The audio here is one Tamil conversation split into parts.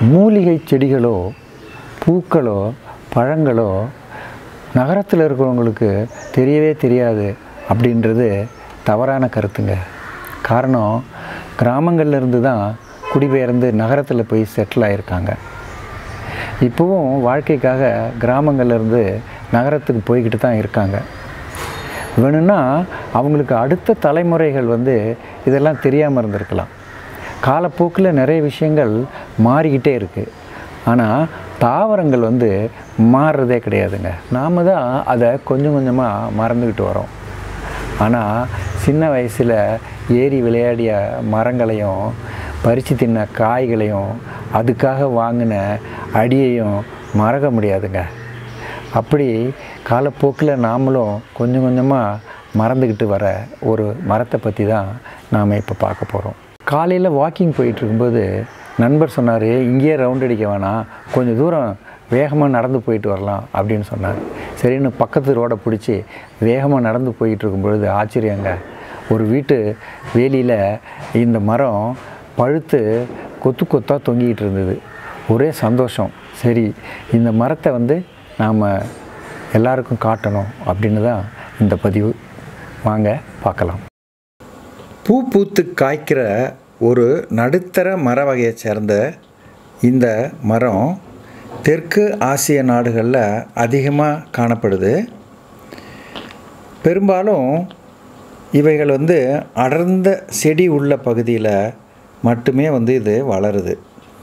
மூலிகை செடிகளோ பூக்களோ பழங்களோ நகரத்தில் இருக்கிறவங்களுக்கு தெரியவே தெரியாது அப்படின்றது தவறான கருத்துங்க காரணம் கிராமங்கள்ல இருந்து தான் குடிபெயர்ந்து நகரத்தில் போய் செட்டில் ஆகியிருக்காங்க இப்போவும் வாழ்க்கைக்காக கிராமங்கள்ல இருந்து நகரத்துக்கு போய்கிட்டு தான் இருக்காங்க வேணும்னா அவங்களுக்கு அடுத்த தலைமுறைகள் வந்து இதெல்லாம் தெரியாமல் இருந்திருக்கலாம் காலப்போக்கில் நிறைய விஷயங்கள் மாறிக்கிட்டே இருக்குது ஆனால் தாவரங்கள் வந்து மாறுறதே கிடையாதுங்க நாம் தான் அதை கொஞ்சம் கொஞ்சமாக மறந்துக்கிட்டு வரோம் ஆனால் சின்ன வயசில் ஏறி விளையாடிய மரங்களையும் பறித்து தின்ன காய்களையும் அதுக்காக வாங்கின அடியையும் மறக்க முடியாதுங்க அப்படி காலப்போக்கில் நாமளும் கொஞ்சம் கொஞ்சமாக மறந்துக்கிட்டு வர ஒரு மரத்தை பற்றி தான் நாம் இப்போ பார்க்க போகிறோம் காலையில் வாக்கிங் போயிட்டு இருக்கும்போது நண்பர் சொன்னார் இங்கேயே ரவுண்ட் அடிக்க வேணாம் கொஞ்சம் தூரம் வேகமாக நடந்து போயிட்டு வரலாம் அப்படின்னு சொன்னார் சரின்னு பக்கத்து ரோடை பிடிச்சி வேகமாக நடந்து போயிட்டு இருக்கும் பொழுது ஆச்சரியங்க ஒரு வீட்டு வேலியில் இந்த மரம் பழுத்து கொத்து கொத்தாக தொங்கிக்கிட்டு இருந்தது ஒரே சந்தோஷம் சரி இந்த மரத்தை வந்து நாம் எல்லாருக்கும் காட்டணும் அப்படின்னு தான் இந்த பதிவு வாங்க பார்க்கலாம் பூ பூத்து காய்க்கிற ஒரு நடுத்தர மர வகையை சேர்ந்த இந்த மரம் தெற்கு ஆசிய நாடுகளில் அதிகமாக காணப்படுது பெரும்பாலும் இவைகள் வந்து அடர்ந்த செடி உள்ள பகுதியில் மட்டுமே வந்து இது வளருது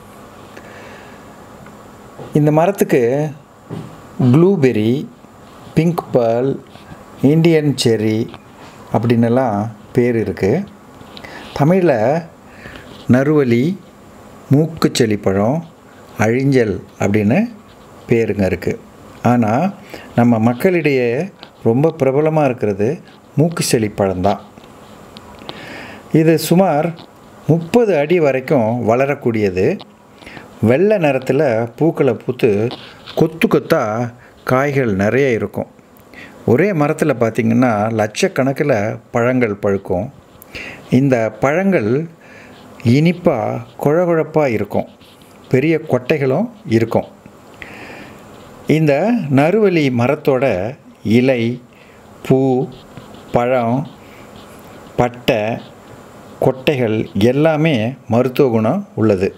இந்த மரத்துக்கு blueberry pink pearl Indian cherry அப்படின்னெல்லாம் பேர் இருக்குது தமிழில் நறுவலி மூக்குச்செளி பழம் அழிஞ்சல் அப்படின்னு பேருங்க இருக்குது ஆனால் நம்ம மக்களிடையே ரொம்ப பிரபலமாக இருக்கிறது மூக்குச்செளி பழம்தான் இது சுமார் முப்பது அடி வரைக்கும் வளரக்கூடியது வெள்ளை நிறத்தில் பூக்களை பூத்து கொத்து கொத்தாக காய்கள் நிறைய இருக்கும் ஒரே மரத்தில் பார்த்திங்கன்னா லட்சக்கணக்கில் பழங்கள் பழுக்கும் இந்த பழங்கள் இனிப்பாக குழகுழப்பாக இருக்கும் பெரிய கொட்டைகளும் இருக்கும் இந்த நறுவலி மரத்தோட இலை பூ பழம் பட்டை கொட்டைகள் எல்லாமே மருத்துவ குணம் உள்ளது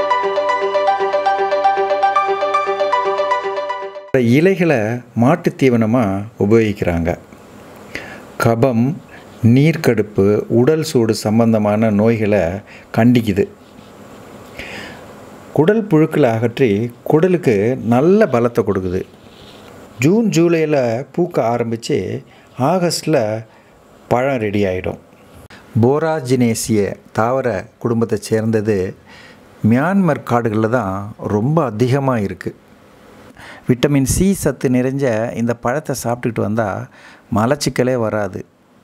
இந்த இலைகளை மாட்டுத் தீவனமாக உபயோகிக்கிறாங்க கபம் நீர்க்கடுப்பு உடல் சூடு சம்பந்தமான நோய்களை கண்டிக்குது குடல் புழுக்களை அகற்றி குடலுக்கு நல்ல பலத்தை கொடுக்குது ஜூன் ஜூலையில் பூக்க ஆரம்பித்து ஆகஸ்டில் பழம் ரெடி ஆகிடும் போராஜினேசிய தாவர குடும்பத்தை சேர்ந்தது மியான்மர் காடுகளில் தான் ரொம்ப அதிகமாக இருக்குது விட்டமின் சி சத்து நிறைஞ்ச இந்த பழத்தை சாப்பிட்டுக்கிட்டு வந்தால் மலச்சிக்கலே வராது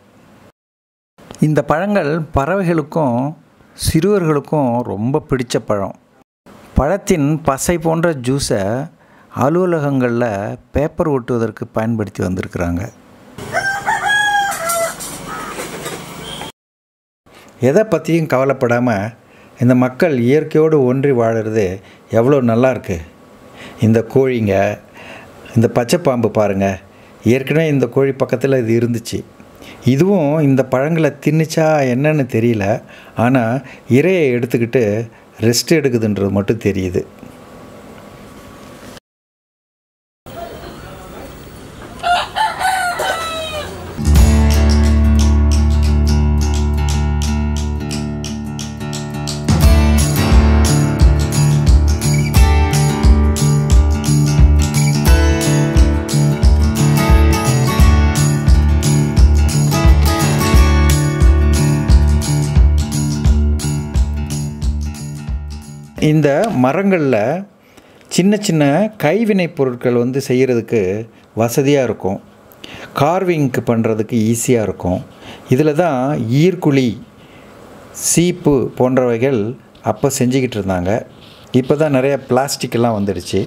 இந்த பழங்கள் பறவைகளுக்கும் சிறுவர்களுக்கும் ரொம்ப பிடிச்ச பழம் பழத்தின் பசை போன்ற ஜூஸை அலுவலகங்களில் பேப்பர் ஒட்டுவதற்கு பயன்படுத்தி வந்திருக்கிறாங்க எதை பற்றியும் கவலைப்படாமல் இந்த மக்கள் இயற்கையோடு ஒன்றி வாழுறது எவ்வளோ நல்லா இருக்கு இந்த கோழிங்க இந்த பச்சைப்பாம்பு பாருங்கள் ஏற்கனவே இந்த கோழி பக்கத்தில் இது இருந்துச்சு இதுவும் இந்த பழங்களை தின்னுச்சா என்னன்னு தெரியல ஆனால் இரையை எடுத்துக்கிட்டு ரெஸ்ட் எடுக்குதுன்றது மட்டும் தெரியுது இந்த மரங்களில் சின்ன சின்ன கைவினைப் பொருட்கள் வந்து செய்கிறதுக்கு வசதியாக இருக்கும் கார்விங்க்கு பண்ணுறதுக்கு ஈஸியாக இருக்கும் இதில் தான் ஈர்க்குழி சீப்பு போன்றவைகள் அப்போ செஞ்சுக்கிட்டு இருந்தாங்க இப்போ தான் நிறைய பிளாஸ்டிக் எல்லாம் வந்துடுச்சு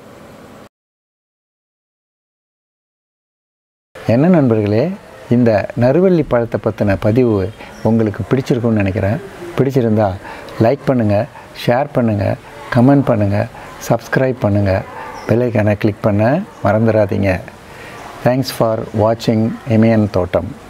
என்ன நண்பர்களே இந்த நறுவள்ளி பழத்தை பற்றின பதிவு உங்களுக்கு பிடிச்சிருக்குன்னு நினைக்கிறேன் பிடிச்சிருந்தா லைக் பண்ணுங்கள் ஷேர் பண்ணுங்கள் கமெண்ட் பண்ணுங்கள் சப்ஸ்கிரைப் பண்ணுங்கள் பெல்லைக்கானை கிளிக் பண்ண மறந்துடாதீங்க தேங்க்ஸ் ஃபார் வாட்சிங் எமியன் தோட்டம்